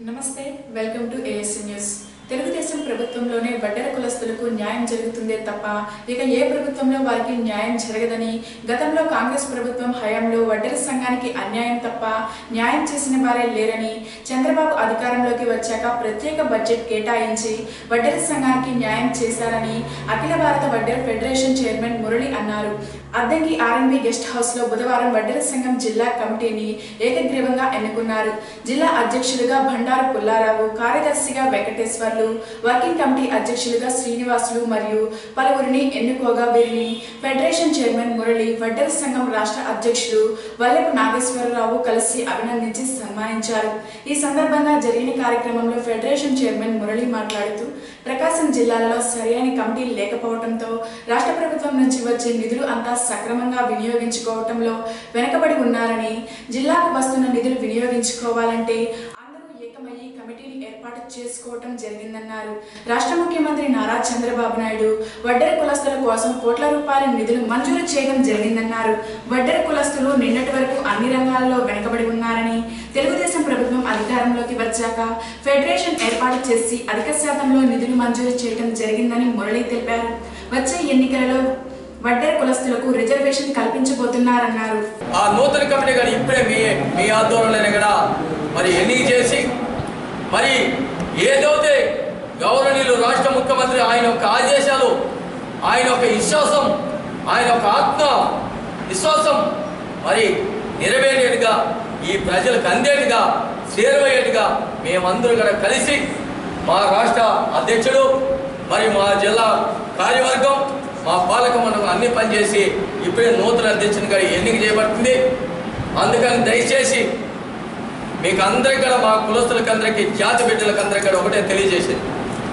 నమస్తే welcome to ASC news Telugu Desam ప్రభుత్వంలోనే వడ్డెర కులస్తులకు న్యాయం జరుగుతుందే తప్ప ఇక ఏ ప్రభుత్వంలో వారికి న్యాయం జరగదని గతంలో కాంగ్రెస్ ప్రభుత్వం హయాంలో వడ్డెర సంఘానికి అన్యాయం తప్ప న్యాయం చేసిన వారే లేరని చంద్రబాబు అధికారంలోకి వచ్చాక ప్రత్యేక బడ్జెట్ కేటాయించి వడ్డెర సంఘానికి న్యాయం చేశారని అఖిల భారత వడ్డెర ఫెడరేషన్ చైర్మన్ మురళి అన్నారు అద్దంకి ఆర్ఎన్బి గెస్ట్ హౌస్ లో బుధవారం వడ్డెర సంఘం జిల్లా కమిటీని ఏకగ్రీవంగా ఎన్నుకున్నారు జిల్లా అధ్యక్షులుగా బండారు పుల్లారావు కార్యదర్శిగా వెంకటేశ్వర్లు వర్కింగ్ కమిటీ అధ్యక్షులుగా శ్రీనివాసులు మరియు పలువురిని ఎన్నుకోగా వీరిని ఫెడరేషన్ చైర్మన్ మురళి వడ్డెర సంఘం రాష్ట్ర అధ్యక్షులు వల్లెపు నాగేశ్వరరావు కలిసి అభినందించి సన్మానించారు ఈ సందర్భంగా జరిగిన కార్యక్రమంలో ఫెడరేషన్ చైర్మన్ మురళి మాట్లాడుతూ ప్రకాశం జిల్లాలలో సరైన కమిటీ లేకపోవడంతో రాష్ట్ర ప్రభుత్వం నుంచి వచ్చే నిధులు అంతా సక్రమంగా వినియోగించుకోవటంలో వెనకబడి ఉన్నారని జిల్లాకు వస్తున్న నిధులు వినియోగించుకోవాలంటే అందరూ ఏకమయ్యి కమిటీని ఏర్పాటు చేసుకోవటం జరిగిందన్నారు రాష్ట్ర ముఖ్యమంత్రి నారా చంద్రబాబు నాయుడు వడ్డెర కులస్తుల కోసం కోట్ల రూపాయల నిధులు మంజూరు చేయడం జరిగిందన్నారు వడ్డెర కులస్తులు నిన్నటి వరకు అన్ని రంగాలలో వెనుకబడి ఉన్నారని తెలుగుదేశం ప్రభుత్వం అధికారంలోకి వచ్చాక ఫెడరేషన్ ఏర్పాటు చేసి అధిక శాతంలో నిధులు మంజూరు చేయడం జరిగిందని మురళి తెలిపారు వచ్చే ఎన్నికలలో వడ్డెర కులస్తులకు రిజర్వేషన్ కల్పించబోతున్నారన్నారు ఆ నూతన కమిటీ కానీ ఇప్పుడే మీ మీ ఆధ్వర్యంలోనే కూడా మరి ఎన్నిక చేసి మరి ఏదైతే గౌరవనీయులు రాష్ట్ర ముఖ్యమంత్రి ఆయన యొక్క ఆదేశాలు ఆయన యొక్క విశ్వాసం ఆయన యొక్క ఆత్మ విశ్వాసం మరి నెరవేరేట్టుగా ఈ ప్రజలకు అందేట్టుగా చేరువయ్యేట్టుగా మేమందరూ కూడా కలిసి మా రాష్ట్ర అధ్యక్షుడు మరి మా జిల్లా కార్యవర్గం మా పాలక మండలం అన్ని పనిచేసి ఇప్పుడే నూతన అధ్యక్షునిగా ఎన్నిక చేయబడుతుంది అందుకని దయచేసి మీకు అందరికీ కూడా మా కులస్తులకు అందరికీ జాతి బిడ్డలకు అందరికీ కూడా ఒకటే తెలియజేసేది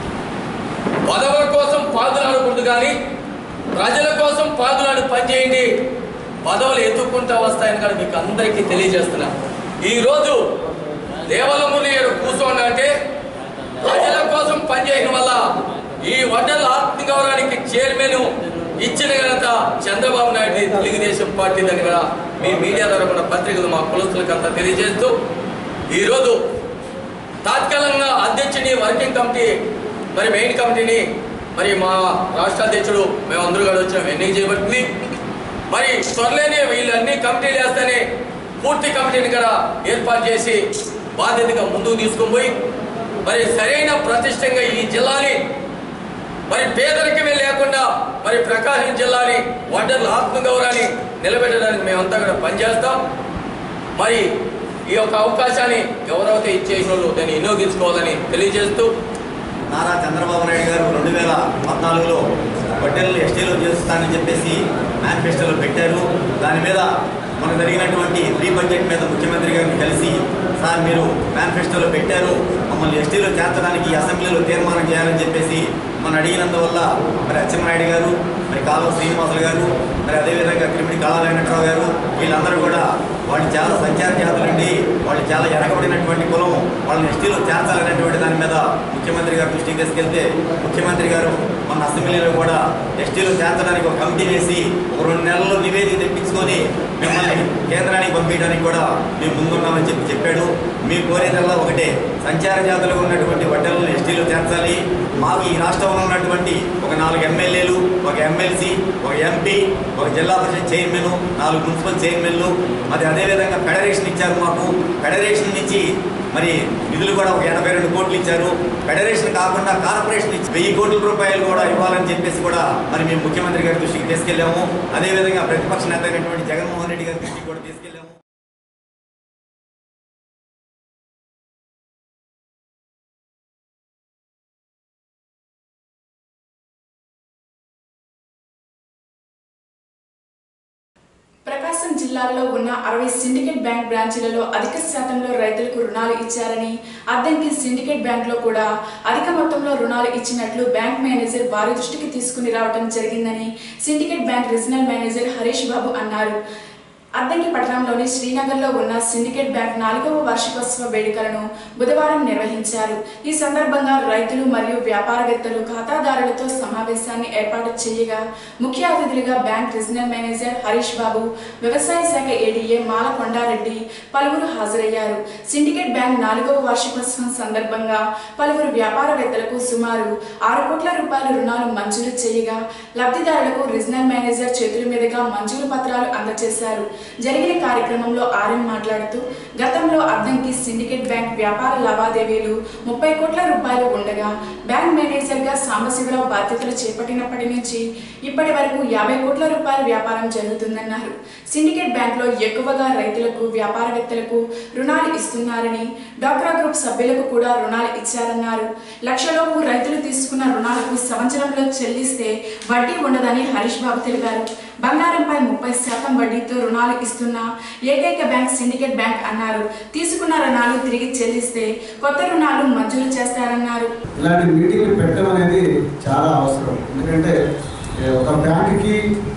పదవుల కోసం పాదులాడకూడదు కానీ ప్రజల కోసం పాదులాడి పనిచేయండి పదవులు ఎత్తుక్కుంటూ వస్తాయని కూడా మీకు అందరికీ తెలియజేస్తున్నా ఈరోజు దేవలముని కూర్చోండి అంటే ప్రజల కోసం పనిచేయడం వల్ల ఈ వడ్డల ఆత్మగౌరవానికి చైర్మన్ ఇచ్చిన ఘనత చంద్రబాబు నాయుడు తెలుగుదేశం పార్టీ దగ్గర మీ మీడియా ద్వారా కూడా పత్రికలు మా కులస్తులకు అంతా తెలియజేస్తూ ఈరోజు తాత్కాలికంగా అధ్యక్షుని వర్కింగ్ కమిటీ మరి మెయిన్ కమిటీని మరి మా రాష్ట్ర అధ్యక్షుడు మేమందరూ కూడా వచ్చిన ఎన్నిక చేయబడుతుంది మరి త్వరలోనే వీళ్ళన్ని కమిటీలు వేస్తేనే పూర్తి కమిటీని కూడా ఏర్పాటు చేసి బాధ్యతగా ముందుకు తీసుకొని పోయి మరి సరైన ప్రతిష్టంగా ఈ జిల్లాని మరి పేదరికమే లేకుండా మరి ప్రకాశం జిల్లాని వడ్డర్ల ఆత్మగౌరవాన్ని నిలబెట్టడానికి మేమంతా కూడా పనిచేస్తాం మరి ఈ యొక్క అవకాశాన్ని ఎవరైతే ఇచ్చేసిన వాళ్ళు దాన్ని వినియోగించుకోవాలని తెలియజేస్తూ నారా చంద్రబాబు నాయుడు గారు రెండు వేల పద్నాలుగులో హోటల్ ఎస్టీలో చేస్తానని చెప్పేసి మేనిఫెస్టోలో పెట్టారు దాని మీద మనకు జరిగినటువంటి ప్రీ బడ్జెట్ మీద ముఖ్యమంత్రి గారిని కలిసి సార్ మీరు మేనిఫెస్టోలో పెట్టారు మమ్మల్ని ఎస్టీలో చేర్చడానికి అసెంబ్లీలో తీర్మానం చేయాలని చెప్పేసి మనం అడిగినందువల్ల మరి అచ్చెన్నాయుడు గారు మరి కాలువ శ్రీనివాసులు గారు మరి అదేవిధంగా క్రిమిడి కళా వెంకట్రావు గారు వీళ్ళందరూ కూడా వాళ్ళు చాలా సంచార జాతులండి వాళ్ళు చాలా వెనకబడినటువంటి కులం వాళ్ళని ఎస్టీలో చేర్చాలనేటువంటి దాని మీద ముఖ్యమంత్రి గారు దృష్టికి తీసుకెళ్తే ముఖ్యమంత్రి గారు మన అసెంబ్లీలో కూడా ఎస్టీలో చేర్చడానికి ఒక కమిటీ వేసి ఒక రెండు నెలల్లో నివేదిక తెప్పించుకొని మిమ్మల్ని కేంద్రానికి పంపించడానికి కూడా మేము ముందున్నామని చెప్పి చెప్పాడు మీ కోరేదల్లా ఒకటే సంచార జాతులుగా ఉన్నటువంటి వడ్డలను ఎస్టీలో చేర్చాలి మాకు ఈ రాష్ట్రంలో ఉన్నటువంటి ఒక నాలుగు ఎమ్మెల్యేలు ఒక ఎమ్మెల్సీ ఒక ఎంపీ ఒక జిల్లా పరిషత్ చైర్మన్ నాలుగు మున్సిపల్ చైర్మన్లు మరి అదేవిధంగా ఫెడరేషన్ ఇచ్చారు మాకు ఫెడరేషన్ నుంచి మరి నిధులు కూడా ఒక ఎనభై రెండు కోట్లు ఇచ్చారు ఫెడరేషన్ కాకుండా కార్పొరేషన్ ఇచ్చి వెయ్యి కోట్ల రూపాయలు కూడా ఇవ్వాలని చెప్పేసి కూడా మరి మేము ముఖ్యమంత్రి గారి దృష్టికి తీసుకెళ్ళాము అదేవిధంగా ప్రతిపక్ష నేత అయినటువంటి జగన్మోహన్ రెడ్డి గారి దృష్టికి కూడా తీసుకెళ్ళాము ప్రకాశం జిల్లాలో ఉన్న అరవై సిండికేట్ బ్యాంక్ బ్రాంచీలలో అధిక శాతంలో రైతులకు రుణాలు ఇచ్చారని అద్దంకి సిండికేట్ బ్యాంక్ లో కూడా అధిక మొత్తంలో రుణాలు ఇచ్చినట్లు బ్యాంక్ మేనేజర్ వారి దృష్టికి తీసుకుని రావడం జరిగిందని syndicate bank regional manager Harish Babu అన్నారు అద్దంకి పట్టణంలోని శ్రీనగర్లో ఉన్న సిండికేట్ బ్యాంక్ నాలుగవ వార్షికోత్సవ వేడుకలను బుధవారం నిర్వహించారు ఈ సందర్భంగా రైతులు మరియు వ్యాపారవేత్తలు ఖాతాదారులతో సమావేశాన్ని ఏర్పాటు చేయగా ముఖ్య అతిథులుగా bank regional manager Harish Babu వ్యవసాయ శాఖ ఏడీఏ మాల కొండారెడ్డి పలువురు హాజరయ్యారు సిండికేట్ బ్యాంక్ నాలుగవ వార్షికోత్సవం సందర్భంగా పలువురు వ్యాపారవేత్తలకు సుమారు ఆరు కోట్ల రూపాయల రుణాలు మంజూరు చేయగా లబ్ధిదారులకు రీజనల్ మేనేజర్ చేతుల మీదుగా మంజూరు పత్రాలు అందజేశారు జరిగిన కార్యక్రమంలో ఆర్ఎం మాట్లాడుతూ గతంలో అద్దంకి సిండికేట్ బ్యాంక్ వ్యాపార లావాదేవీలు ముప్పై కోట్ల రూపాయలు ఉండగా బ్యాంక్ మేనేజర్గా సాంబశివరావు బాధ్యతలు చేపట్టినప్పటి నుంచి ఇప్పటి వరకు యాభై కోట్ల రూపాయల వ్యాపారం జరుగుతుందన్నారు సిండికేట్ బ్యాంక్లో ఎక్కువగా రైతులకు వ్యాపారవేత్తలకు రుణాలు ఇస్తున్నారని డాక్రా గ్రూప్ సభ్యులకు కూడా రుణాలు ఇచ్చారన్నారు లక్షలోపు రైతులు తీసుకున్న రుణాలకు సంవత్సరంలో చెల్లిస్తే వడ్డీ ఉండదని హరీష్ బాబు తెలిపారు బంగారంపై ముప్పై శాతం వడ్డీతో రుణాలు ఇస్తున్న ఏకైక బ్యాంక్ సిండికేట్ బ్యాంక్ అన్నారు తీసుకున్న రుణాలు తిరిగి చెల్లిస్తే కొత్త రుణాలు మంజూరు చేస్తారన్నారు ఇలాంటి మీటింగ్లు పెట్టడం అనేది చాలా అవసరం ఎందుకంటే ఏ, ఒక బ్యాంక్కి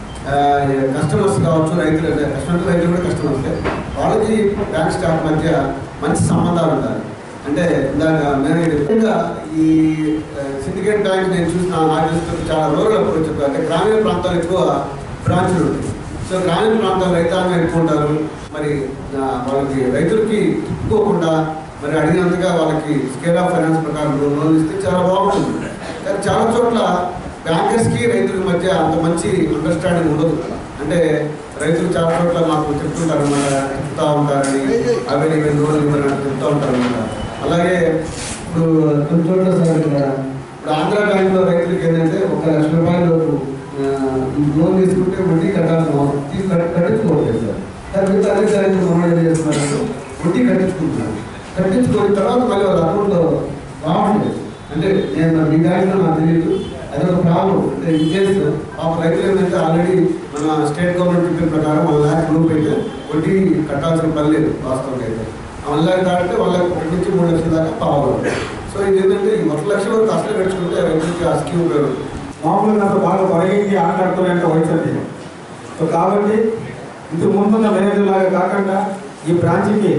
కస్టమర్స్ కావచ్చు రైతులు కస్టమర్స్ రైతులు కూడా కస్టమర్సే వాళ్ళకి బ్యాంక్ స్టాఫ్ మధ్య మంచి సంబంధాలు ఉండాలి అంటే ఇందాక నేను నిజంగా ఈ సిండికేట్ బ్యాంక్ నేను చూసిన నాకు చూసిన చాలా రూరల్ అప్రోచ్ అంటే గ్రామీణ ప్రాంతాలు ఎక్కువ బ్రాంచ్లు ఉంటాయి సో గ్రామీణ ప్రాంతాలు రైతాంగం ఎక్కువ ఉంటారు మరి ఆ, వాళ్ళకి రైతులకి ఇప్పుకోకుండా మరి అడిగినంతగా వాళ్ళకి స్కేల్ ఆఫ్ ఫైనాన్స్ ప్రకారం లోన్ ఇస్తే చాలా బాగుంటుంది కానీ చాలా చోట్ల బ్యాంకర్స్కి రైతుల మధ్య అంత మంచి అండర్స్టాండింగ్ ఉండదు అంటే రైతులు చాలా చోట్ల మాకు చెప్తుంటారు అన్నమాట చెప్తా ఉంటారని అవి ఇవి లోన్లు ఇవ్వని చెప్తా ఉంటారు అన్నమాట అలాగే ఇప్పుడు కొన్ని చోట్ల సార్ ఇక్కడ ఇప్పుడు ఆంధ్ర బ్యాంక్లో రైతులకి ఏంటంటే ఒక లక్ష రూపాయలు ఆ, ఈ లోన్ తీసుకుంటే వడ్డీ కట్టాల్సిన అవసరం తీసి కట్- కట్టించుకోవట్లేదు సార్ కానీ మిగతా అన్ని బ్యాంకులు మనం ఏం చేస్తున్నారంటే వడ్డీ కట్టించుకుంటున్నారు కట్టించుకున్న తర్వాత మళ్ళీ వాళ్ళ అకౌంట్లో రావట్లేదు అంటే నేను మరి మీ బ్యాంక్లో నాకు తెలియదు అదొక ప్రాబ్లం అంటే ఇన్ కేసు ఆ రైతులు ఏంటంటే ఆల్రెడీ మన స్టేట్ గవర్నమెంట్ చెప్పిన ప్రకారం వన్ ల్యాక్ గ్రూప్ అయితే వడ్డీ కట్టాల్సిన పని లేదు వాస్తవంగా అయితే ఆ వన్ ల్యాక్ దాటితే వన్ ల్యాక్ ఒకటి నుంచి మూడు లక్షల దాకా పావాలి సో ఇది ఏంటంటే ఈ ఒక లక్ష వరకు అసలు కట్టుకుంటే రైతులకి ఆ స్కీమ్ ఉపయోగపడుతుంది మామూలుగా నాతో బాగా పరిగెత్తి ఆటలాడుతున్నట్టు వయసు సో కాబట్టి ఇంతకు ముందున్న మేనేజర్ లాగా కాకుండా ఈ బ్రాంచ్కి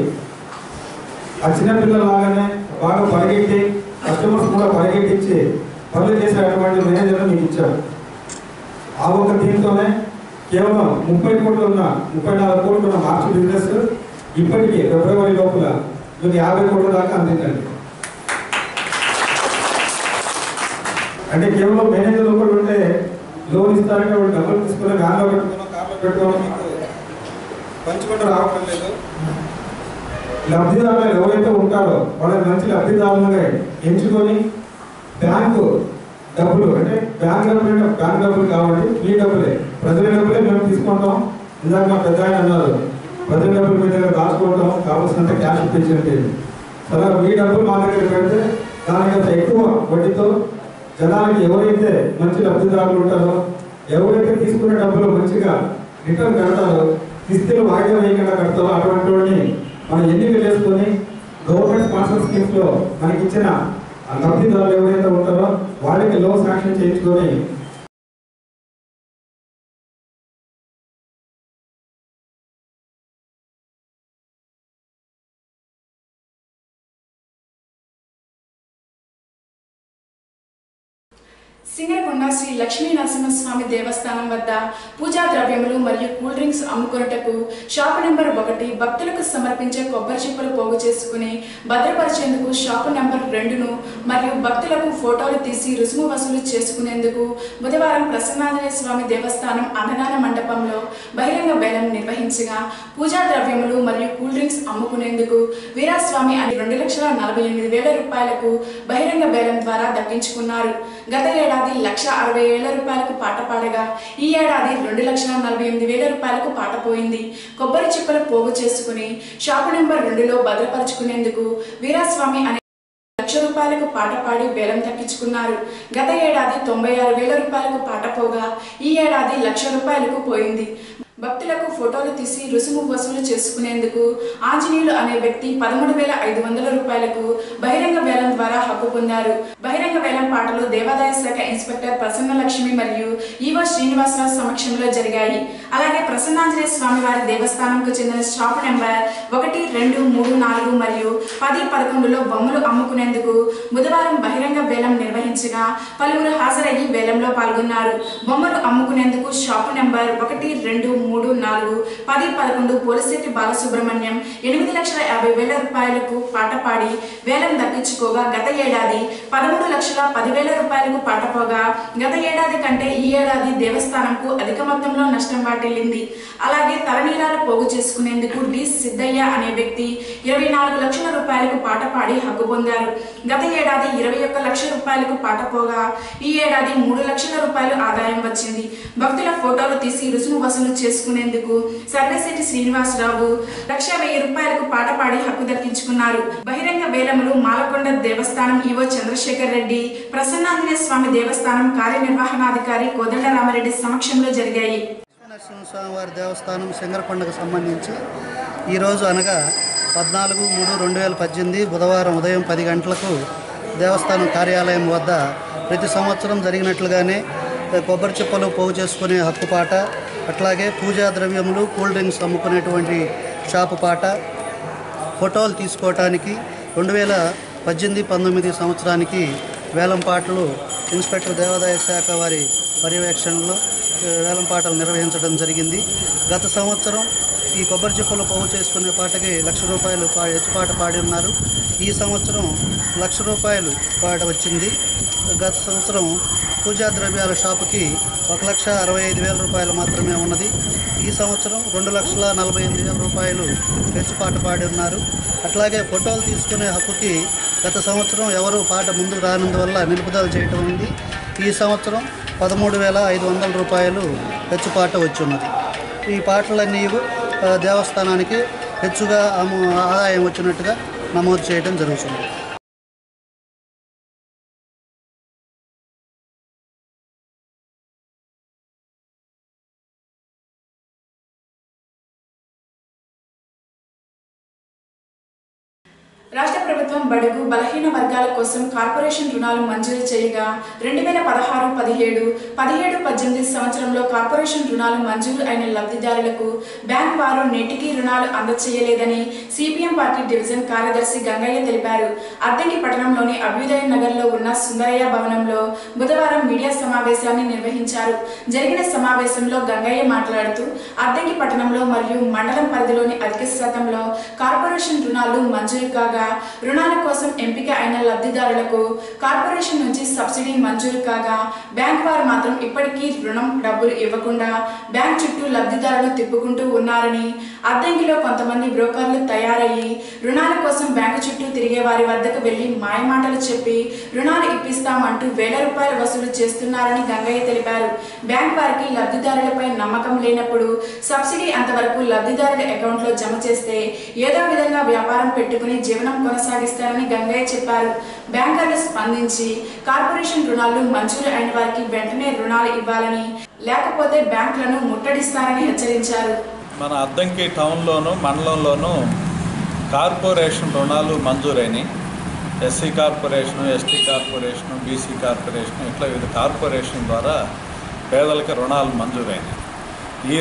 ఆ చిన్నపిల్లల లాగానే బాగా పరిగెట్టి కస్టమర్స్ కూడా పరిగెట్టించి పనులు చేసేటువంటి మేనేజర్ మీకు ఇచ్చారు ఆ ఒక దీంతోనే కేవలం ముప్పై కోట్లు ఉన్న ముప్పై నాలుగు కోట్లు ఉన్న మార్చి బిజినెస్ ఇప్పటికీ ఫిబ్రవరి లోపల మీకు యాభై కోట్ల దాకా అందించండి అంటే కేవలం మేనేజర్ ఒకటి ఉంటే లోన్ ఇస్తారంటే వాడు డబ్బులు తీసుకుని వ్యాన్లో పెట్టుకున్నా కార్లో పెట్టుకోవడం మీకు పంచుకుంటూ రావడం లేదు లబ్ధిదారులు ఎవరైతే ఉంటారో వాళ్ళని మంచి లబ్ధిదారులుగా ఎంచుకొని బ్యాంకు డబ్బులు అంటే బ్యాంక్ డబ్బులు అంటే బ్యాంక్ డబ్బులు కాబట్టి మీ డబ్బులే ప్రజల డబ్బులే మేము తీసుకుంటాం ఇందాక మా పెద్ద ఆయన అన్నారు ప్రజల డబ్బులు మీ దగ్గర దాచుకోవటం కావాల్సినంత క్యాష్ ఇప్పించండి అలా మీ డబ్బులు మా దగ్గర పెడితే దానికంత ఎక్కువ వడ్డీతో జనాలకి ఎవరైతే మంచి లబ్ధిదారులు ఉంటారో ఎవరైతే తీసుకున్న డబ్బులు మంచిగా రిటర్న్ కడతారో కిస్తీలు వాయిదా వేయకుండా కడతారో అటువంటి వాడిని మనం ఎన్నికలు వేసుకొని గవర్నమెంట్ స్పాన్సర్ స్కీమ్స్ లో మనకి ఇచ్చిన ఆ లబ్ధిదారులు ఎవరైతే ఉంటారో వాళ్ళకి లోన్ శాంక్షన్ చేయించుకొని సింగరకొండ శ్రీ లక్ష్మీ నరసింహస్వామి దేవస్థానం వద్ద పూజా ద్రవ్యములు మరియు కూల్ డ్రింక్స్ అమ్ముకొనుటకు షాపు నెంబర్ ఒకటి భక్తులకు సమర్పించే కొబ్బరి చిప్పలు పోగు చేసుకుని భద్రపరిచేందుకు షాపు నెంబర్ రెండును మరియు భక్తులకు ఫోటోలు తీసి రుసుము వసూలు చేసుకునేందుకు బుధవారం ప్రసన్నాంజనేయ స్వామి దేవస్థానం అన్నదాన మండపంలో బహిరంగ బేలం నిర్వహించగా పూజా ద్రవ్యములు మరియు కూల్ డ్రింక్స్ అమ్ముకునేందుకు వీరాస్వామి అని రెండు లక్షల నలభై ఎనిమిది వేల రూపాయలకు బహిరంగ బేలం ద్వారా దక్కించుకున్నారు గత ఏడాది లక్ష అరవై వేల రూపాయలకు పాట పాడగా ఈ ఏడాది రెండు లక్షల నలభై ఎనిమిది వేల రూపాయలకు పాట పోయింది కొబ్బరి చిప్పలు పోగు చేసుకుని షాపు నెంబర్ రెండులో భద్రపరుచుకునేందుకు వీరాస్వామి అనే లక్ష రూపాయలకు పాట పాడి బేరం దక్కించుకున్నారు గత ఏడాది తొంభై ఆరు వేల రూపాయలకు పాట పోగా ఈ ఏడాది లక్ష రూపాయలకు పోయింది భక్తులకు ఫోటోలు తీసి రుసుము వసూలు చేసుకునేందుకు ఆంజనేయులు అనే వ్యక్తి పదమూడు వేల ఐదు వందల రూపాయలకు బహిరంగ వేలం ద్వారా హక్కు పొందారు బహిరంగ వేలం పాటలు దేవాదాయ శాఖ ఇన్స్పెక్టర్ ప్రసన్న లక్ష్మి మరియు ఈవో శ్రీనివాసరావు సమక్షంలో జరిగాయి అలాగే ప్రసన్నాంజనేయ స్వామి వారి దేవస్థానంకు చెందిన షాప్ నెంబర్ ఒకటి రెండు మూడు నాలుగు మరియు పది పదకొండులో బొమ్మలు అమ్ముకునేందుకు బుధవారం బహిరంగ వేలం నిర్వహించగా పలువురు హాజరయ్యి వేలంలో పాల్గొన్నారు బొమ్మలు అమ్ముకునేందుకు షాపు నెంబర్ ఒకటి రెండు మూడు నాలుగు పది పదకొండు పోలిశెట్టి బాలసుబ్రహ్మణ్యం ఎనిమిది లక్షల యాభై వేల రూపాయలకు పాట పాడి వేలం దక్కించుకోగా గత ఏడాది పదమూడు లక్షల పదివేల రూపాయలకు పాట పోగా గత ఏడాది కంటే ఈ ఏడాది దేవస్థానంకు అధిక మొత్తంలో నష్టం వాటిల్లింది అలాగే తలనీలాలు పోగు చేసుకునేందుకు డి సిద్ధయ్య అనే వ్యక్తి ఇరవై నాలుగు లక్షల రూపాయలకు పాట పాడి హక్కు పొందారు గత ఏడాది ఇరవై ఒక్క లక్షల రూపాయలకు పాట పోగా ఈ ఏడాది మూడు లక్షల రూపాయలు ఆదాయం వచ్చింది భక్తుల ఫోటోలు తీసి రుసుము వసూలు చేసుకునేందుకు సర్వేశెట్టి శ్రీనివాసరావు లక్ష వెయ్యి రూపాయలకు పాట పాడి హక్కు దక్కించుకున్నారు బహిరంగ వేలములు మాలకొండ దేవస్థానం ఈవో చంద్రశేఖర్ రెడ్డి ప్రసన్నాంజనేయ స్వామి దేవస్థానం కార్యనిర్వహణాధికారి కోదండరామరెడ్డి సమక్షంలో జరిగాయి నరసింహస్వామి వారి దేవస్థానం సింగరకొండకు సంబంధించి ఈరోజు అనగా పద్నాలుగు మూడు రెండు వేల పద్దెనిమిది బుధవారం ఉదయం పది గంటలకు దేవస్థానం కార్యాలయం వద్ద ప్రతి సంవత్సరం జరిగినట్లుగానే కొబ్బరి చిప్పలు పోగు చేసుకునే హక్కు పాట అట్లాగే పూజా ద్రవ్యములు కూల్ డ్రింక్స్ అమ్ముకునేటువంటి షాపు పాట ఫోటోలు తీసుకోవటానికి రెండు వేల పద్దెనిమిది పంతొమ్మిది సంవత్సరానికి వేలం పాటలు ఇన్స్పెక్టర్ దేవాదాయ శాఖ వారి పర్యవేక్షణలో ఆ, వేలం పాటలు నిర్వహించడం జరిగింది గత సంవత్సరం ఈ కొబ్బరి చిప్పలు పోగు చేసుకునే పాటకి లక్ష రూపాయలు పా ఎత్తుపాట పాడి ఉన్నారు ఈ సంవత్సరం లక్ష రూపాయలు పాట వచ్చింది గత సంవత్సరం పూజా ద్రవ్యాల షాపుకి ఒక లక్ష అరవై ఐదు వేల రూపాయలు మాత్రమే ఉన్నది ఈ సంవత్సరం రెండు లక్షల నలభై ఎనిమిది వేల రూపాయలు పెంచుపాట పాడి ఉన్నారు అట్లాగే ఫోటోలు తీసుకునే హక్కుకి గత సంవత్సరం ఎవరు పాట ముందుకు రానందువల్ల నిలుపుదల చేయటం అయింది ఈ సంవత్సరం పదమూడు వేల ఐదు వందల రూపాయలు పెంచుపాట వచ్చి ఉన్నది ఈ పాటలన్నీ ఆ, దేవస్థానానికి హెచ్చుగా అము- ఆదాయం వచ్చినట్టుగా నమోదు చేయడం జరుగుతుంది రాష్ట్ర ప్రభుత్వం బడుగు బలహీన వర్గాల కోసం కార్పొరేషన్ రుణాలు మంజూరు చేయగా రెండు వేల పదహారు పదిహేడు పదిహేడు పద్దెనిమిది సంవత్సరంలో కార్పొరేషన్ రుణాలు మంజూరు అయిన లబ్ధిదారులకు బ్యాంక్ వారు నేటికి రుణాలు అందచేయలేదని సిపిఎం పార్టీ డివిజన్ కార్యదర్శి గంగయ్య తెలిపారు అద్దంకి పట్టణంలోని అభ్యుదయ నగర్లో ఉన్న సుందరయ్య భవనంలో బుధవారం మీడియా సమావేశాన్ని నిర్వహించారు జరిగిన సమావేశంలో గంగయ్య మాట్లాడుతూ అద్దంకి పట్టణంలో మరియు మండలం పరిధిలోని అధిక శాతంలో కార్పొరేషన్ రుణాలు మంజూరు కాగా రుణాల కోసం ఎంపిక అయిన లబ్ధిదారులకు కార్పొరేషన్ నుంచి సబ్సిడీ మంజూరు కాగా బ్యాంక్ వారు మాత్రం ఇప్పటికీ రుణం డబ్బులు ఇవ్వకుండా బ్యాంక్ చుట్టూ లబ్ధిదారులు తిప్పుకుంటూ ఉన్నారని అద్దంకిలో కొంతమంది బ్రోకర్లు తయారయ్యి రుణాల కోసం బ్యాంకు చుట్టూ తిరిగే వారి వద్దకు వెళ్లి మాయమాటలు చెప్పి రుణాలు ఇప్పిస్తామంటూ వేల రూపాయలు వసూలు చేస్తున్నారని గంగయ్య తెలిపారు బ్యాంక్ వారికి లబ్ధిదారులపై నమ్మకం లేనప్పుడు సబ్సిడీ అంతవరకు లబ్ధిదారుల అకౌంట్లో జమ చేస్తే ఏదో విధంగా వ్యాపారం పెట్టుకుని జీవనం కొనసాగిస్తారని గంగయ్య చెప్పారు బ్యాంకర్లు స్పందించి కార్పొరేషన్ రుణాలు మంజూరు అయిన వారికి వెంటనే రుణాలు ఇవ్వాలని లేకపోతే బ్యాంకులను ముట్టడిస్తారని హెచ్చరించారు మన అద్దంకి టౌన్లోను మండలంలోను కార్పొరేషన్ రుణాలు మంజూరైనవి SC corporation ST corporation BC corporation ఇట్లా వివిధ కార్పొరేషన్ ద్వారా పేదలకు రుణాలు మంజూరైనవి ఈ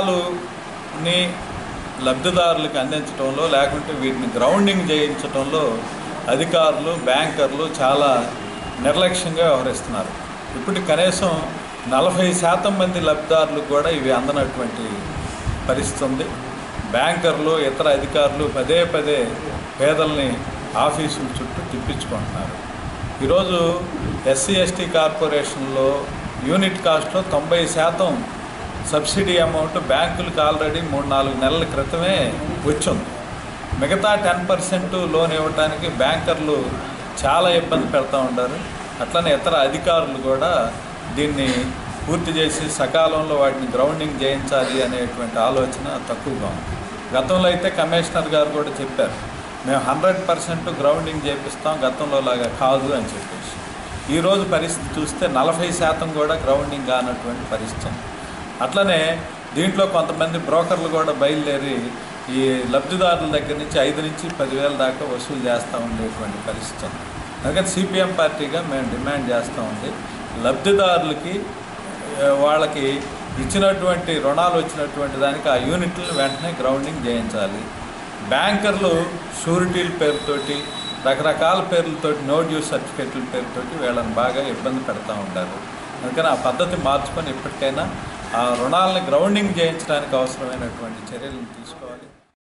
రుణాలుని లబ్ధిదారులకు అందించడంలో లేకుంటే వీటిని గ్రౌండింగ్ చేయించడంలో అధికారులు బ్యాంకర్లు చాలా నిర్లక్ష్యంగా వ్యవహరిస్తున్నారు ఇప్పుడు కనీసం నలభై శాతం మంది లబ్ధిదారులకు కూడా ఇవి అందనటువంటి పరిస్థితి ఉంది బ్యాంకర్లు ఇతర అధికారులు పదే పదే పేదల్ని ఆఫీసుల చుట్టూ తిప్పించుకుంటున్నారు ఈరోజు ఎస్సీ ఎస్టీ కార్పొరేషన్లో యూనిట్ కాస్ట్లో తొంభై శాతం సబ్సిడీ అమౌంట్ బ్యాంకులకు ఆల్రెడీ మూడు నాలుగు నెలల క్రితమే వచ్చింది మిగతా టెన్ పర్సెంట్ లోన్ ఇవ్వడానికి బ్యాంకర్లు చాలా ఇబ్బంది పెడతా ఉంటారు అట్లనే ఇతర అధికారులు కూడా దీన్ని పూర్తి చేసి సకాలంలో వాటిని గ్రౌండింగ్ చేయించాలి అనేటువంటి ఆలోచన తక్కువగా ఉంది గతంలో అయితే కమిషనర్ గారు కూడా చెప్పారు మేము హండ్రెడ్ పర్సెంట్ గ్రౌండింగ్ చేపిస్తాం గతంలో లాగా కాదు అని చెప్పేసి ఈరోజు పరిస్థితి చూస్తే నలభై శాతం కూడా గ్రౌండింగ్ కానటువంటి పరిస్థితి ఉంది. అట్లనే దీంట్లో కొంతమంది బ్రోకర్లు కూడా బయలుదేరి ఈ లబ్ధిదారుల దగ్గర నుంచి ఐదు నుంచి పదివేల దాకా వసూలు చేస్తూ ఉండేటువంటి పరిస్థితి ఉంది అందుకని సిపిఎం పార్టీగా మేము డిమాండ్ చేస్తూ ఉంది లబ్ధిదారులకి ఆ, వాళ్ళకి ఇచ్చినటువంటి రుణాలు వచ్చినటువంటి దానికి ఆ యూనిట్లను వెంటనే గ్రౌండింగ్ చేయించాలి బ్యాంకర్లు షూరిటీల పేరుతోటి రకరకాల పేర్లతోటి నో డ్యూస్ సర్టిఫికెట్ల పేరుతోటి వీళ్ళని బాగా ఇబ్బంది పెడతా ఉంటారు అందుకని ఆ పద్ధతి మార్చుకొని ఇప్పటికైనా ఆ రుణాలని గ్రౌండింగ్ చేయించడానికి అవసరమైనటువంటి చర్యలను తీసుకోవాలి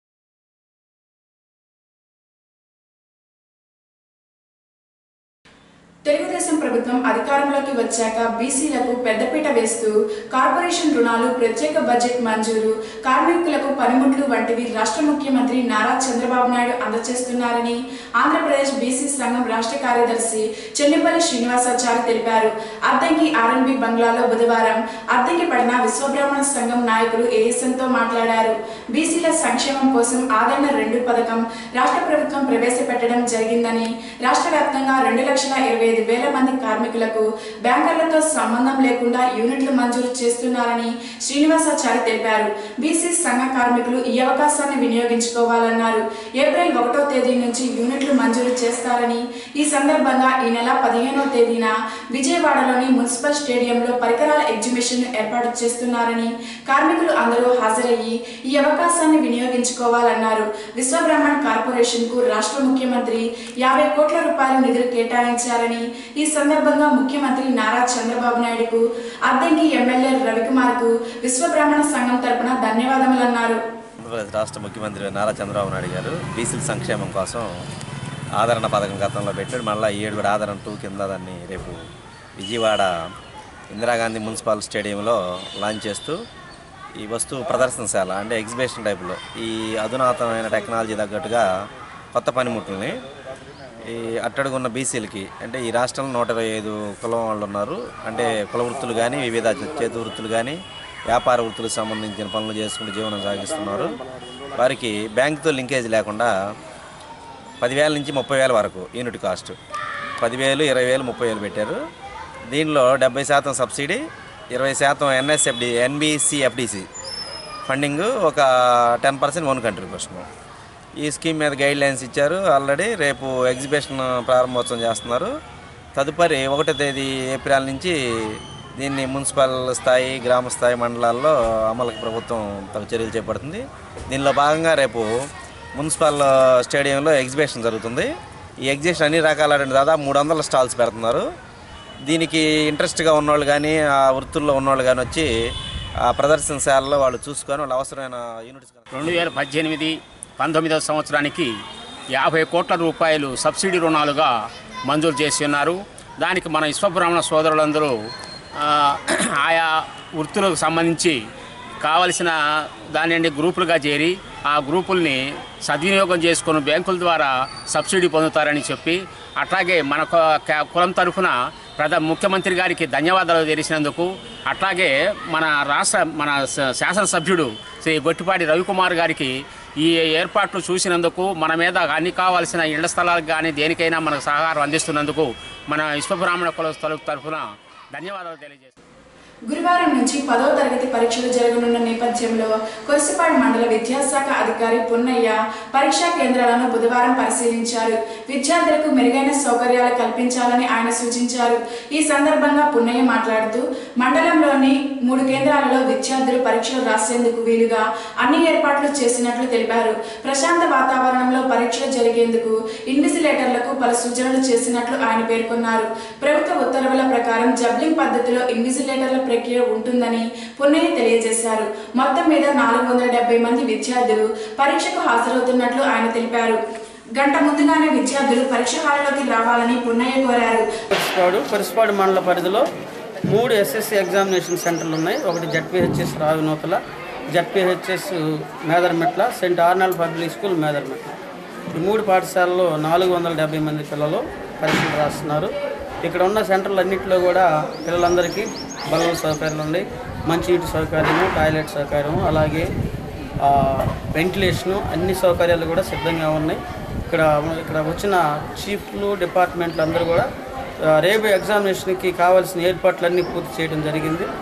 తెలుగుదేశం ప్రభుత్వం అధికారంలోకి వచ్చాక బీసీలకు పెద్దపీట వేస్తూ కార్పొరేషన్ రుణాలు ప్రత్యేక బడ్జెట్ మంజూరు కార్మికులకు పనిముట్లు వంటివి రాష్ట్ర ముఖ్యమంత్రి నారా చంద్రబాబు నాయుడు అందజేస్తున్నారని ఆంధ్రప్రదేశ్ బీసీ సంఘం రాష్ట్ర కార్యదర్శి చెన్నిపల్లి శ్రీనివాసాచారి తెలిపారు అద్దంకి ఆర్ఎన్బి బంగ్లాలో బుధవారం అద్దంకి పడిన విశ్వబ్రాహ్మణ సంఘం నాయకులు ఏఎస్ఎంతో మాట్లాడారు బీసీల సంక్షేమం కోసం ఆదరణ రెండు పథకం రాష్ట్ర ప్రభుత్వం ప్రవేశపెట్టడం జరిగిందని రాష్ట్ర వ్యాప్తంగా రెండు లక్షల ఇరవై ఐదు వేల మంది కార్మికులకు బ్యాంకర్లతో సంబంధం లేకుండా యూనిట్లు మంజూరు చేస్తున్నారని శ్రీనివాసాచారి తెలిపారు బీసీ సంఘ కార్మికులు ఈ అవకాశాన్ని వినియోగించుకోవాలన్నారు ఏప్రిల్ ఒకటో తేదీ నుంచి యూనిట్లు మంజూరు చేస్తారని ఈ సందర్భంగా ఈ నెల పదిహేనో తేదీన విజయవాడలోని మున్సిపల్ స్టేడియంలో పరికరాల ఎగ్జిబిషన్ ఏర్పాటు చేస్తున్నారని కార్మికులు అందరూ హాజరయ్యి ఈ అవకాశాన్ని వినియోగించుకోవాలన్నారు విశ్వబ్రహ్మణ్ కార్పొరేషన్ కు రాష్ట్ర ముఖ్యమంత్రి యాభై కోట్ల రూపాయలు నిధులు కేటాయించారని ఈ సందర్భంగా ముఖ్యమంత్రి నారా చంద్రబాబు నాయుడుకు అద్దంకి ఎమ్మెల్యే రవికుమార్ కు విశ్వబ్రాహ్మణ సంఘం తరపున ధన్యవాదములన్నారు ఆంధ్రప్రదేశ్ రాష్ట్ర ముఖ్యమంత్రి నారా చంద్రబాబు నాయుడు గారు బీసీల సంక్షేమం కోసం ఆదరణ పథకం గతంలో పెట్టాడు మళ్ళీ ఈ ఏడు కూడా ఆదరణ టూ కింద దాన్ని రేపు విజయవాడ ఇందిరాగాంధీ మున్సిపల్ స్టేడియంలో లాంచ్ చేస్తూ ఈ వస్తువు ప్రదర్శనశాల అంటే ఎగ్జిబిషన్ టైపులో ఈ అధునాతనమైన టెక్నాలజీ తగ్గట్టుగా కొత్త పనిముట్లని ఈ అట్టడుగున్న బీసీలకి అంటే ఈ రాష్ట్రంలో నూట ఇరవై ఐదు కులం వాళ్ళు ఉన్నారు అంటే కుల వృత్తులు కానీ వివిధ చేతి వృత్తులు కానీ వ్యాపార వృత్తులకు సంబంధించిన పనులు చేసుకుంటూ జీవనం సాగిస్తున్నారు వారికి బ్యాంకుతో లింకేజ్ లేకుండా పదివేల నుంచి ముప్పై వేల వరకు యూనిట్ కాస్ట్ పదివేలు ఇరవై వేలు ముప్పై వేలు పెట్టారు దీనిలో డెబ్బై శాతం సబ్సిడీ ఇరవై శాతం ఎన్ఎస్ఎఫ్డి ఎన్బిసిఎఫ్డిసి ఫండింగ్ ఒక టెన్ పర్సెంట్ ఓన్ కంట్రిబ్యూషన్ ఈ స్కీమ్ మీద గైడ్ లైన్స్ ఇచ్చారు ఆల్రెడీ రేపు ఎగ్జిబిషన్ ప్రారంభోత్సవం చేస్తున్నారు తదుపరి ఒకటో తేదీ ఏప్రిల్ నుంచి దీన్ని మున్సిపల్ స్థాయి గ్రామ స్థాయి మండలాల్లో అమలుకి ప్రభుత్వం తగు చర్యలు చేపడుతుంది దీనిలో భాగంగా రేపు మున్సిపల్ స్టేడియంలో ఎగ్జిబిషన్ జరుగుతుంది ఈ ఎగ్జిబిషన్ అన్ని రకాల దాదాపు మూడు వందల స్టాల్స్ పెడుతున్నారు దీనికి ఇంట్రెస్ట్గా ఉన్నవాళ్ళు కానీ ఆ వృత్తుల్లో ఉన్నవాళ్ళు కానీ వచ్చి ఆ ప్రదర్శనశాలలో వాళ్ళు చూసుకొని వాళ్ళు అవసరమైన యూనిట్స్ రెండు వేల పద్దెనిమిది పంతొమ్మిదవ సంవత్సరానికి యాభై కోట్ల రూపాయలు సబ్సిడీ రుణాలుగా మంజూరు చేసి ఉన్నారు దానికి మన విశ్వబ్రాహ్మణ సోదరులందరూ ఆ, ఆయా వృత్తులకు సంబంధించి కావలసిన దాని గ్రూపులుగా చేరి ఆ గ్రూపుల్ని సద్వినియోగం చేసుకొని బ్యాంకుల ద్వారా సబ్సిడీ పొందుతారని చెప్పి అట్లాగే మన కు- క- కులం తరఫున ప్రధ ముఖ్యమంత్రి గారికి ధన్యవాదాలు తెలిసినందుకు అట్లాగే మన రాష్ట్ర మన శ- శాసనసభ్యుడు శ్రీ గొట్టిపాటి రవికుమార్ గారికి ఈ ఏర్పాట్లు చూసినందుకు మన మీద అన్ని కావాల్సిన ఇళ్ల స్థలాలకు కానీ దేనికైనా మనకు సహకారం అందిస్తున్నందుకు మన విశ్వబ్రాహ్మణ కుల తరఫున ధన్యవాదాలు తెలియజేస్తాను గురువారం నుంచి పదో తరగతి పరీక్షలు జరగనున్న నేపథ్యంలో కొరిసిపాడు మండల విద్యాశాఖ అధికారి పున్నయ్య పరీక్షా కేంద్రాలను బుధవారం పరిశీలించారు విద్యార్థులకు మెరుగైన సౌకర్యాలు కల్పించాలని ఆయన సూచించారు ఈ సందర్భంగా పున్నయ్య మాట్లాడుతూ మండలంలోని మూడు కేంద్రాలలో విద్యార్థులు పరీక్షలు రాసేందుకు వీలుగా అన్ని ఏర్పాట్లు చేసినట్లు తెలిపారు ప్రశాంత వాతావరణంలో పరీక్షలు జరిగేందుకు ఇన్విజిలేటర్లకు పలు సూచనలు చేసినట్లు ఆయన పేర్కొన్నారు ప్రభుత్వ ఉత్తర్వుల ప్రకారం జబ్లింగ్ పద్ధతిలో ఇన్విజిలేటర్ల ప్రక్రియ ఉంటుందని పున్నయ్య తెలియజేశారు మొత్తం మీద నాలుగు వందల డెబ్బై మంది విద్యార్థులు పరీక్షకు హాజరవుతున్నట్లు ఆయన తెలిపారు గంట ముందుగానే విద్యార్థులు పరీక్ష హాలులోకి రావాలని పున్నయ్య కోరారు పరిసిపాడు పరిసిపాడు మండల పరిధిలో మూడు ఎస్ఎస్సి ఎగ్జామినేషన్ సెంటర్లు ఉన్నాయి ఒకటి ZPHS Ravinuthala ZPHS Medarametla saint Arnold public school Medarametla ఈ మూడు పాఠశాలలో నాలుగు వందల డెబ్బై మంది పిల్లలు పరీక్షలు రాస్తున్నారు ఇక్కడ ఉన్న సెంటర్లు అన్నింటిలో కూడా పిల్లలందరికీ బల్ల సౌకర్యాలు ఉన్నాయి మంచి నీటి సౌకర్యము టాయిలెట్ సౌకర్యము అలాగే ఆ, వెంటిలేషను అన్ని సౌకర్యాలు కూడా సిద్ధంగా ఉన్నాయి ఇక్కడ ఇక్కడ వచ్చిన చీఫ్లు డిపార్ట్మెంట్లు అందరూ కూడా ఆ, రేపు ఎగ్జామినేషన్కి కావాల్సిన ఏర్పాట్లన్నీ పూర్తి చేయడం జరిగింది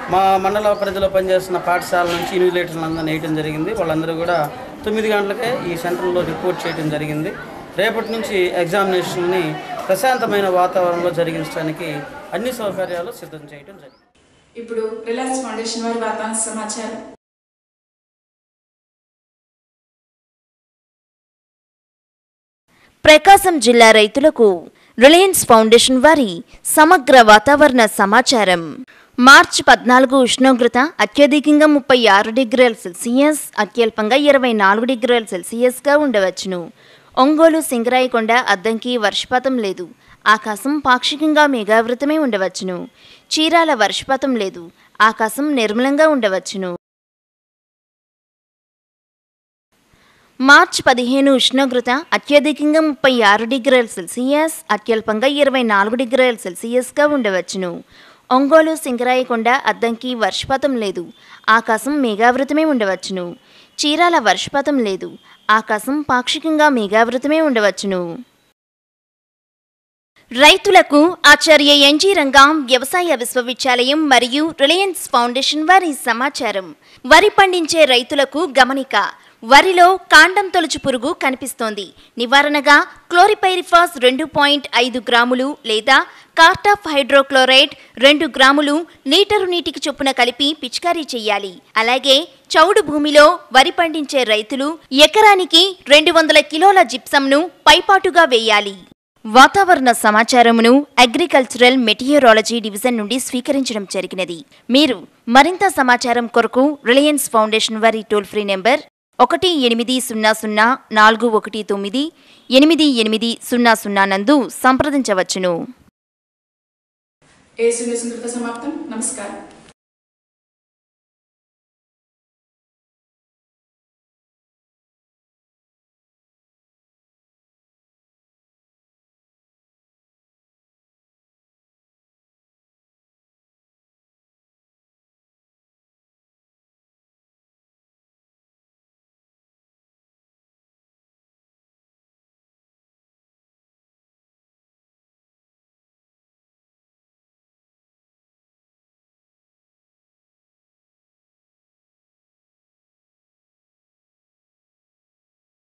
మా మండల పరిధిలో పనిచేస్తున్న పాఠశాల నుంచి ఇన్విజిలేటర్లు అందరూ వేయటం జరిగింది వాళ్ళందరూ కూడా తొమ్మిది గంటలకే ఈ సెంటర్లో రిపోర్ట్ చేయడం జరిగింది రేపటి నుంచి ఎగ్జామినేషన్ని ప్రశాంతమైన వాతావరణంలో జరిగించడానికి అన్ని సౌకర్యాలు సిద్ధం చేయడం జరిగింది ఇప్పుడు రిలయన్స్ ఫౌండేషన్ వారి వాతావరణ సమాచారం ప్రకాశం జిల్లా రైతులకు రిలయన్స్ ఫౌండేషన్ వారి సమగ్ర వాతావరణ సమాచారం మార్చి పద్నాలుగు ఉష్ణోగ్రత అత్యధికంగా ముప్పై ఆరు డిగ్రీల సెల్సియస్ అత్యల్పంగా ఇరవై నాలుగు డిగ్రీల సెల్సియస్గా ఉండవచ్చును ఒంగోలు సింగరాయకొండ అద్దంకి వర్షపాతం లేదు ఆకాశం పాక్షికంగా మేఘావృతమై ఉండవచ్చును చీరాల వర్షపాతం లేదు ఆకాశం నిర్మలంగా ఉండవచ్చును మార్చి పదిహేను ఉష్ణోగ్రత అత్యధికంగా ముప్పై ఆరు డిగ్రీల సెల్సియస్ అత్యల్పంగా ఇరవై నాలుగు డిగ్రీల సెల్సియస్గా ఉండవచ్చును ఒంగోలు సింగరాయకొండ అద్దంకి వర్షపాతం లేదు ఆకాశం మేఘావృతమే ఉండవచ్చును చీరాల వర్షపాతం లేదు ఆకాశం పాక్షికంగా మేఘావృతమే ఉండవచ్చును రైతులకు ఆచార్య ఎన్జీ రంగం వ్యవసాయ విశ్వవిద్యాలయం మరియు రిలయన్స్ ఫౌండేషన్ వారి సమాచారం వరి పండించే రైతులకు గమనిక వరిలో కాండం తొలుచు పురుగు కనిపిస్తోంది నివారణగా క్లోరిపైరిఫాస్ రెండు పాయింట్ ఐదు గ్రాములు లేదా కార్టాఫ్ హైడ్రోక్లోరైడ్ రెండు గ్రాములు లీటరు నీటికి చొప్పున కలిపి పిచికారీ చేయాలి అలాగే చౌడు భూమిలో వరి పండించే రైతులు ఎకరానికి రెండు వందల కిలోల జిప్సంను పైపాటుగా వేయాలి వాతావరణ సమాచారమును అగ్రికల్చరల్ మెటీరియరాలజీ డివిజన్ నుండి స్వీకరించడం జరిగినది మీరు మరింత సమాచారం కొరకు రిలయన్స్ ఫౌండేషన్ వారి టోల్ ఫ్రీ నెంబర్ ఒకటి ఎనిమిది సున్నా సున్నా నాలుగు ఒకటి తొమ్మిది ఎనిమిది ఎనిమిది సున్నా సున్నా నందు సంప్రదించవచ్చును ఏ సుందర సమాప్తం నమస్కారం